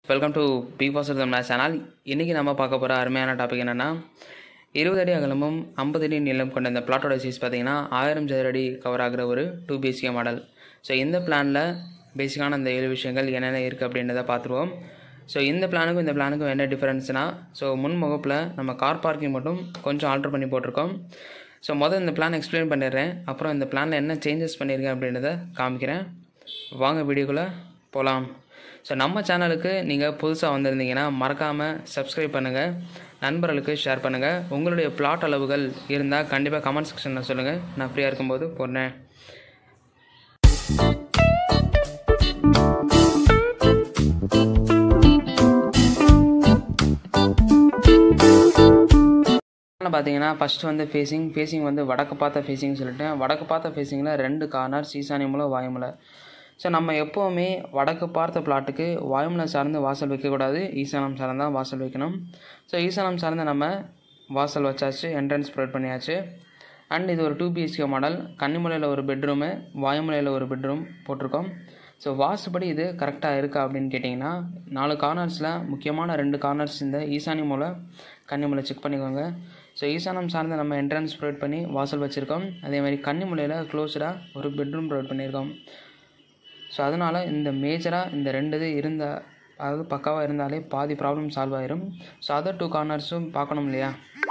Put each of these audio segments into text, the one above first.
welcome to Big Boss Tamizha channel இன்றைக்கி நம்ம பார்க்க போகிற அருமையான டாபிக் என்னென்னா இருபது அடி அகலமும் ஐம்பது அடி நீளம் கொண்ட இந்த பிளாட்டோட சைஸ் பார்த்தீங்கன்னா ஆயிரம் சதுர அடி கவர் ஆகிற ஒரு டூ பிஹெச்கே மாடல் ஸோ இந்த பிளானில் பேசிக்கான அந்த ஏழு விஷயங்கள் என்னென்ன இருக்குது அப்படின்றத பார்த்துருவோம் ஸோ இந்த பிளானுக்கும் இந்த பிளானுக்கும் என்ன டிஃப்ரென்ஸ்னால் ஸோ முன் முகப்பில் நம்ம கார் பார்க்கிங் மட்டும் கொஞ்சம் ஆல்டர் பண்ணி போட்டிருக்கோம் ஸோ முதல் இந்த பிளான் எக்ஸ்பிளைன் பண்ணிடுறேன் அப்புறம் இந்த பிளானில் என்ன சேஞ்சஸ் பண்ணியிருக்கேன் அப்படின்றத காமிக்கிறேன் வாங்க வீடியோக்குள்ளே போகலாம் ஸோ நம்ம சேனலுக்கு நீங்கள் புதுசாக வந்திருந்தீங்கன்னா மறக்காமல் சப்ஸ்கிரைப் பண்ணுங்கள் நண்பர்களுக்கு ஷேர் பண்ணுங்கள் உங்களுடைய பிளாட் அளவுகள் இருந்தால் கண்டிப்பாக கமெண்ட் செக்ஷனில் சொல்லுங்கள் நான் ஃப்ரீயாக இருக்கும்போது போடுறேன் பார்த்தீங்கன்னா ஃபஸ்ட்டு வந்து ஃபேஸிங் ஃபேஸிங் வந்து வடக்கு பார்த்த ஃபேஸிங் சொல்லிட்டேன் வடக்கு பார்த்த ஃபேஸிங்கில் ரெண்டு கார்னர் சீசானியமுல வாயுமலை ஸோ நம்ம எப்போவுமே வடக்கு பார்த்த பிளாட்டுக்கு வாயுமலை சார்ந்து வாசல் வைக்கக்கூடாது ஈசானம் சார்ந்து தான் வாசல் வைக்கணும் ஸோ ஈசானம் சார்ந்து நம்ம வாசல் வச்சாச்சு என்ட்ரன்ஸ் ப்ரொவைட் பண்ணியாச்சு அண்ட் இது ஒரு டூ பிஹெச்கே மாடல் கன்னிமலையில் ஒரு பெட்ரூமு வாயுமலையில் ஒரு பெட்ரூம் போட்டிருக்கோம் ஸோ வாசுபடி இது கரெக்டாக இருக்கா அப்படின்னு கேட்டிங்கன்னா நாலு கார்னர்ஸில் முக்கியமான ரெண்டு கார்னர்ஸ் இந்த ஈசானி மூலை கன்னிமலை செக் பண்ணிக்கோங்க ஸோ ஈசானம் சார்ந்த நம்ம என்ட்ரன்ஸ் ப்ரொவைட் பண்ணி வாசல் வச்சுருக்கோம் அதே மாதிரி கன்னிமலையில் க்ளோஸ்டாக ஒரு பெட்ரூம் ப்ரொவைட் பண்ணியிருக்கோம் ஸோ அதனால் இந்த மேஜராக இந்த ரெண்டு இது இருந்த அதாவது பக்காவாக இருந்தாலே பாதி ப்ராப்ளம் சால்வ் ஆயிரும் ஸோ அதர் டூ கார்னர்ஸும் பார்க்கணும் இல்லையா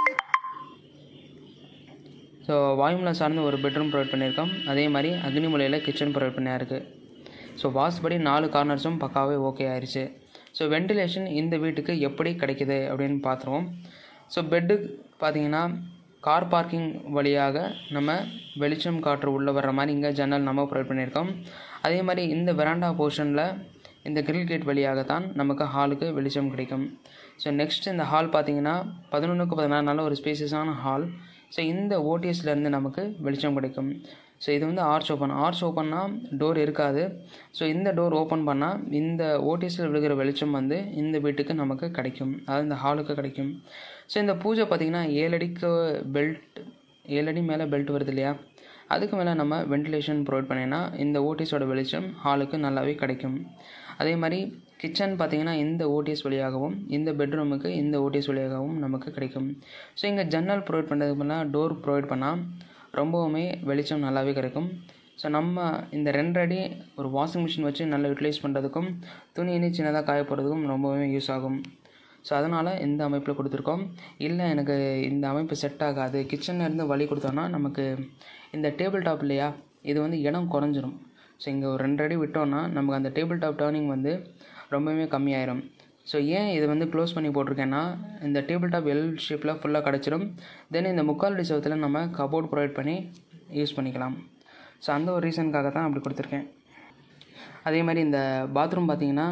ஸோ வாயுமலை சார்ந்து ஒரு பெட்ரூம் ப்ரொவைட் பண்ணியிருக்கோம் அதே மாதிரி அக்னிமலையில் கிச்சன் ப்ரொவைட் பண்ணியா இருக்குது ஸோ வாஸ்படி நாலு கார்னர்ஸும் பக்காவே ஓகே ஆயிடுச்சு ஸோ வென்டிலேஷன் இந்த வீட்டுக்கு எப்படி கிடைக்குது அப்படின்னு பார்த்துருவோம் ஸோ பெட்டு பார்த்தீங்கன்னா கார் பார்க்கிங் வழியாக நம்ம வெளிச்சம் காற்று உள்ளே வர்ற மாதிரி இங்கே ஜன்னல் நம்ம ப்ரொவைட் பண்ணியிருக்கோம் அதே மாதிரி இந்த வெராண்டா போர்ஷனில் இந்த கிரில் கேட் வழியாக தான் நமக்கு ஹாலுக்கு வெளிச்சம் கிடைக்கும் ஸோ நெக்ஸ்ட் இந்த ஹால் பார்த்தீங்கன்னா பதினொன்றுக்கு பதினாறு நல்ல ஒரு ஸ்பேசியஸான ஹால் ஸோ இந்த ஓடிஎஸ்லேருந்து நமக்கு வெளிச்சம் கிடைக்கும் ஸோ இது வந்து ஆர்ச் ஓப்பன் ஆர்ச் ஓப்பன்னா டோர் இருக்காது ஸோ இந்த டோர் ஓப்பன் பண்ணால் இந்த ஓடிஎஸில் விழுகிற வெளிச்சம் வந்து இந்த வீட்டுக்கு நமக்கு கிடைக்கும் அதாவது இந்த ஹாலுக்கு கிடைக்கும் ஸோ இந்த பூஜை பார்த்திங்கன்னா ஏழு அடிக்கு பெல்ட் ஏழு அடி மேலே பெல்ட் வருது இல்லையா அதுக்கு மேலே நம்ம வென்டிலேஷன் ப்ரொவைட் பண்ணினா இந்த ஓடிஎஸோட வெளிச்சம் ஹாலுக்கு நல்லாவே கிடைக்கும் அதே மாதிரி கிச்சன் பார்த்திங்கன்னா இந்த ஓடிஎஸ் வழியாகவும் இந்த பெட்ரூமுக்கு இந்த ஓடிஎஸ் வழியாகவும் நமக்கு கிடைக்கும் ஸோ இங்கே ஜன்னல் ப்ரொவைட் பண்ணுறதுக்கு முன்னால் டோர் ப்ரொவைட் பண்ணால் ரொம்பவுமே வெளிச்சம் நல்லாவே கிடைக்கும் ஸோ நம்ம இந்த ரெண்டடி ஒரு வாஷிங் மிஷின் வச்சு நல்லா யூட்டிலைஸ் பண்ணுறதுக்கும் துணி இனி சின்னதாக காய போடுறதுக்கும் ரொம்பவே யூஸ் ஆகும் ஸோ அதனால் இந்த அமைப்பில் கொடுத்துருக்கோம் இல்லை எனக்கு இந்த அமைப்பு செட் ஆகாது கிச்சனில் இருந்து வழி கொடுத்தோன்னா நமக்கு இந்த டேபிள் டாப் இல்லையா இது வந்து இடம் குறைஞ்சிரும் ஸோ இங்கே ஒரு ரெண்டு அடி விட்டோன்னா நமக்கு அந்த டேபிள் டாப் டேர்னிங் வந்து ரொம்பவே கம்மியாயிரும் ஸோ ஏன் இது வந்து க்ளோஸ் பண்ணி போட்டிருக்கேன்னா இந்த டேபிள் டாப் எல் ஷேப்பில் ஃபுல்லாக கிடச்சிரும் தென் இந்த முக்கால் அடி சவத்தில் நம்ம கபோர்ட் ப்ரொவைட் பண்ணி யூஸ் பண்ணிக்கலாம் ஸோ அந்த ஒரு ரீசனுக்காக தான் அப்படி கொடுத்துருக்கேன் அதே மாதிரி இந்த பாத்ரூம் பார்த்திங்கன்னா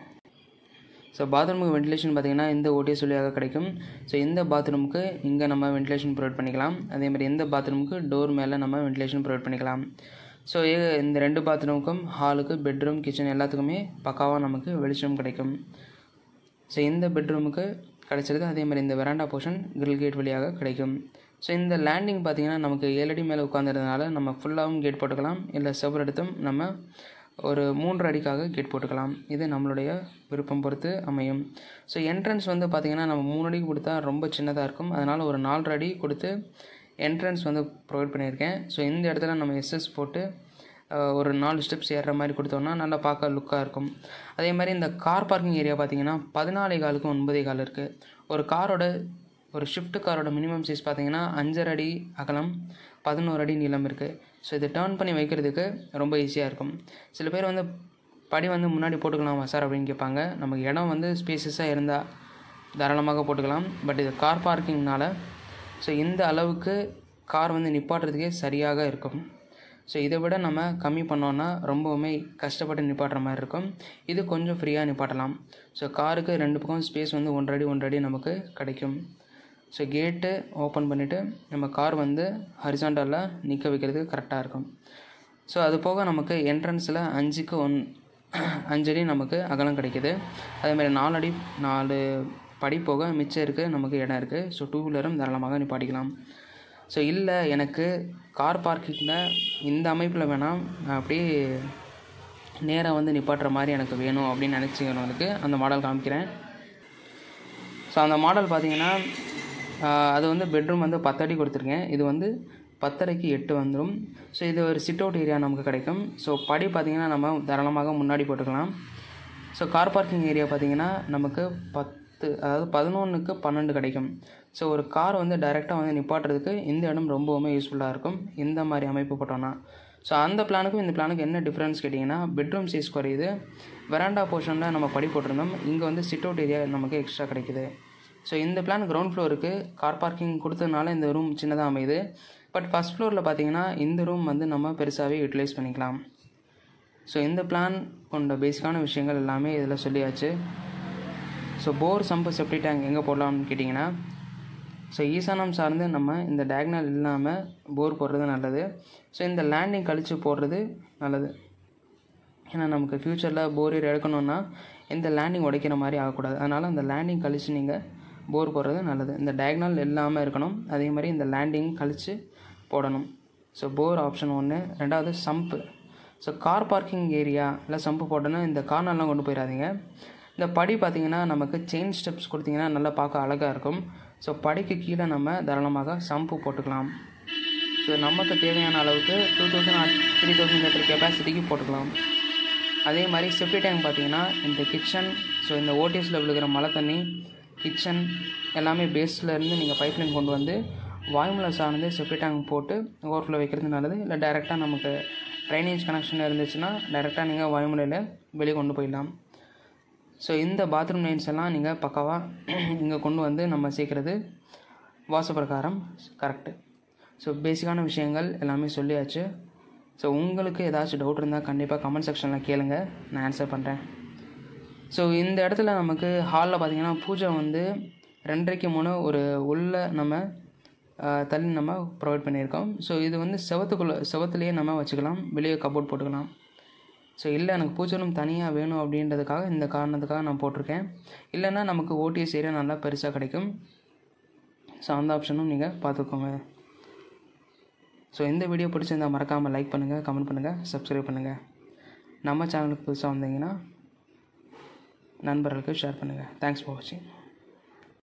ஸோ பாத்ரூமுக்கு வென்டிலேஷன் பார்த்திங்கன்னா இந்த ஓடிஎஸ் வழியாக கிடைக்கும் ஸோ இந்த பாத்ரூமுக்கு இங்கே நம்ம வென்டிலேஷன் ப்ரொவைட் பண்ணிக்கலாம் அதே மாதிரி இந்த பாத்ரூமுக்கு டோர் மேலே நம்ம வென்டிலேஷன் ப்ரொவைட் பண்ணிக்கலாம் ஸோ இந்த ரெண்டு பாத்ரூமுக்கும் ஹாலுக்கு பெட்ரூம் கிச்சன் எல்லாத்துக்குமே பக்காவாக நமக்கு வெளிச்சம் கிடைக்கும் ஸோ இந்த பெட்ரூமுக்கு கிடைச்சிருக்கு அதே மாதிரி இந்த வெராண்டா போர்ஷன் கிரில் கேட் வழியாக கிடைக்கும் ஸோ இந்த லேண்டிங் பார்த்திங்கன்னா நமக்கு ஏழடி மேலே உட்காந்துறதுனால நம்ம ஃபுல்லாகவும் கேட் போட்டுக்கலாம் இல்லை செவ்வறு எடுத்தும் நம்ம ஒரு மூன்று அடிக்காக கேட் போட்டுக்கலாம் இது நம்மளுடைய விருப்பம் பொறுத்து அமையும் ஸோ என்ட்ரன்ஸ் வந்து பார்த்திங்கன்னா நம்ம மூணு அடி கொடுத்தா ரொம்ப சின்னதாக இருக்கும் அதனால் ஒரு நாலு அடி கொடுத்து என்ட்ரன்ஸ் வந்து ப்ரொவைட் பண்ணியிருக்கேன் ஸோ இந்த இடத்துல நம்ம எஸ்எஸ் போட்டு ஒரு நாலு ஸ்டெப்ஸ் ஏறுற மாதிரி கொடுத்தோம்னா நல்லா பார்க்க லுக்காக இருக்கும் அதே மாதிரி இந்த கார் பார்க்கிங் ஏரியா பார்த்திங்கன்னா பதினாலே காலுக்கும் ஒன்பதே கால் இருக்குது ஒரு காரோட ஒரு ஷிஃப்ட் காரோட மினிமம் சைஸ் பார்த்திங்கன்னா அஞ்சரை அடி அகலம் பதினோரு அடி நீளம் இருக்குது ஸோ இதை டேர்ன் பண்ணி வைக்கிறதுக்கு ரொம்ப ஈஸியாக இருக்கும் சில பேர் வந்து படி வந்து முன்னாடி போட்டுக்கலாமா சார் அப்படின்னு கேட்பாங்க நமக்கு இடம் வந்து ஸ்பேசஸாக இருந்தால் தாராளமாக போட்டுக்கலாம் பட் இது கார் பார்க்கிங்னால் ஸோ இந்த அளவுக்கு கார் வந்து நிப்பாட்டுறதுக்கே சரியாக இருக்கும் ஸோ இதை விட நம்ம கம்மி பண்ணோன்னா ரொம்பவுமே கஷ்டப்பட்டு நிப்பாட்டுற மாதிரி இருக்கும் இது கொஞ்சம் ஃப்ரீயாக நிப்பாட்டலாம் ஸோ காருக்கு ரெண்டு பக்கம் ஸ்பேஸ் வந்து ஒன்றடி ஒன்றடி நமக்கு கிடைக்கும் ஸோ கேட்டு ஓப்பன் பண்ணிவிட்டு நம்ம கார் வந்து ஹரிசாண்டலில் நிற்க வைக்கிறதுக்கு கரெக்டாக இருக்கும் ஸோ அது போக நமக்கு என்ட்ரன்ஸில் அஞ்சுக்கு ஒன் அஞ்சடி நமக்கு அகலம் கிடைக்கிது அதேமாதிரி நாலு அடி நாலு படி போக மிச்சம் இருக்குது நமக்கு இடம் இருக்குது ஸோ டூ வீலரும் தாராளமாக நிப்பாட்டிக்கலாம் ஸோ இல்லை எனக்கு கார் பார்க்கிங்கில் இந்த அமைப்பில் வேணாம் நான் அப்படியே நேராக வந்து நிப்பாட்டுற மாதிரி எனக்கு வேணும் அப்படின்னு நினச்சிக்கிறவங்களுக்கு அந்த மாடல் காமிக்கிறேன் ஸோ அந்த மாடல் பார்த்தீங்கன்னா ஆஹ், அது வந்து பெட்ரூம் வந்து பத்தடி கொடுத்துருக்கேன் இது வந்து பத்தரைக்கு எட்டு வந்துடும் ஸோ இது ஒரு சிட் அவுட் ஏரியா நமக்கு கிடைக்கும் ஸோ படி பார்த்தீங்கன்னா நம்ம தாராளமாக முன்னாடி போட்டுக்கலாம் ஸோ கார் பார்க்கிங் ஏரியா பார்த்தீங்கன்னா நமக்கு பத்து அதாவது பதினொன்றுக்கு பன்னெண்டு கிடைக்கும் ஸோ ஒரு கார் வந்து டைரெக்டாக வந்து நிப்பாட்டுறதுக்கு இந்த இடம் ரொம்பவுமே யூஸ்ஃபுல்லாக இருக்கும் இந்த மாதிரி அமைப்பு போட்டோன்னா ஸோ அந்த பிளானுக்கும் இந்த பிளானுக்கு என்ன டிஃப்ரென்ஸ் கேட்டிங்கன்னா பெட்ரூம் சைஸ் குறையுது வெராண்டா போர்ஷனில் நம்ம படி போட்டிருந்தோம் இங்கே வந்து சிட் அவுட் ஏரியா நமக்கு எக்ஸ்ட்ரா கிடைக்குது ஸோ இந்த பிளான் கிரவுண்ட் ஃப்ளோருக்கு கார் பார்க்கிங் கொடுத்ததுனால இந்த ரூம் சின்னதாக அமையுது பட் ஃபஸ்ட் ஃப்ளோரில் பார்த்தீங்கன்னா இந்த ரூம் வந்து நம்ம பெருசாகவே யூட்டிலைஸ் பண்ணிக்கலாம் ஸோ இந்த பிளான் கொண்ட பேசிக்கான விஷயங்கள் எல்லாமே இதில் சொல்லியாச்சு ஸோ போர் சம்பு செப்டி டேங்க் எங்கே போடலாம்னு கேட்டிங்கன்னா ஸோ ஈசானம் சார்ந்து நம்ம இந்த டயக்னல் இல்லாமல் போர் போடுறது நல்லது ஸோ இந்த லேண்டிங் கழித்து போடுறது நல்லது ஏன்னா நமக்கு ஃப்யூச்சரில் போர் எடுக்கணும்னா இந்த லேண்டிங் உடைக்கிற மாதிரி ஆகக்கூடாது அதனால் அந்த லேண்டிங் கழித்து நீங்கள் போர் போடுறது நல்லது இந்த டயக்னல் இல்லாமல் இருக்கணும் அதே மாதிரி இந்த லேண்டிங் கழித்து போடணும் ஸோ போர் ஆப்ஷன் ஒன்று ரெண்டாவது sump so car parking area இல்லை சம்பு போட்டோன்னா இந்த கார்னர்லாம் கொண்டு போயிடாதீங்க இந்த படி பார்த்தீங்கன்னா நமக்கு செயின் ஸ்டெப்ஸ் கொடுத்தீங்கன்னா நல்லா பார்க்க அழகாக இருக்கும் ஸோ படிக்கு கீழே நம்ம தாராளமாக சம்பு போட்டுக்கலாம் ஸோ நமக்கு தேவையான அளவுக்கு two thousand three thousand litre கெப்பாசிட்டிக்கு போட்டுக்கலாம் அதே மாதிரி செப்டி டேங்க் பார்த்தீங்கன்னா இந்த கிச்சன் ஸோ இந்த ஓடிஎஸில் விழுகிற மழை தண்ணி கிச்சன் எல்லாமே பேஸில் இருந்து நீங்கள் பைப்லைன் கொண்டு வந்து வாயுமலை சார்ந்து செப்டி டேங்க் போட்டு ஓவர்ஃப்ளோ வைக்கிறது நல்லது இல்லை டைரெக்டாக நமக்கு ட்ரைனேஜ் கனெக்ஷன் இருந்துச்சுன்னா டைரெக்டாக நீங்கள் வாயுமலையில் வெளியே கொண்டு போயிடலாம் ஸோ இந்த பாத்ரூம் லைன்ஸ் எல்லாம் நீங்கள் பக்காவாக இங்கே கொண்டு வந்து நம்ம சேர்க்குறது வாச பிரகாரம் கரெக்டு ஸோ பேசிக்கான விஷயங்கள் எல்லாமே சொல்லியாச்சு ஸோ உங்களுக்கு ஏதாச்சும் டவுட் இருந்தால் கண்டிப்பாக கமெண்ட் செக்ஷனில் கேளுங்க நான் ஆன்சர் பண்ணுறேன் ஸோ இந்த இடத்துல நமக்கு ஹாலில் பார்த்தீங்கன்னா பூஜை வந்து ரெண்டரைக்கு மூணு ஒரு உள்ள நம்ம ஆஹ், தள்ளி நம்ம ப்ரொவைட் பண்ணியிருக்கோம் ஸோ இது வந்து செவத்துக்குள்ளே செவத்துலேயே நம்ம வச்சுக்கலாம் வெளியே கபோர்ட் போட்டுக்கலாம் ஸோ இல்லை எனக்கு பூஜை ரூம் தனியாக வேணும் அப்படின்றதுக்காக இந்த காரணத்துக்காக நான் போட்டிருக்கேன் இல்லைன்னா நமக்கு ஓடிஎஸ் ஏரியா நல்லா பெருசாக கிடைக்கும் ஸோ அந்த ஆப்ஷனும் நீங்கள் பார்த்துக்கோங்க ஸோ இந்த வீடியோ பிடிச்சிருந்தா மறக்காமல் லைக் பண்ணுங்கள் கமெண்ட் பண்ணுங்கள் சப்ஸ்கிரைப் பண்ணுங்கள் நம்ம சேனலுக்கு புதுசாக வந்தீங்கன்னா நண்பர்களுக்கு ஷேர் பண்ணுங்கள் தேங்க்ஸ் ஃபார் வாட்சிங்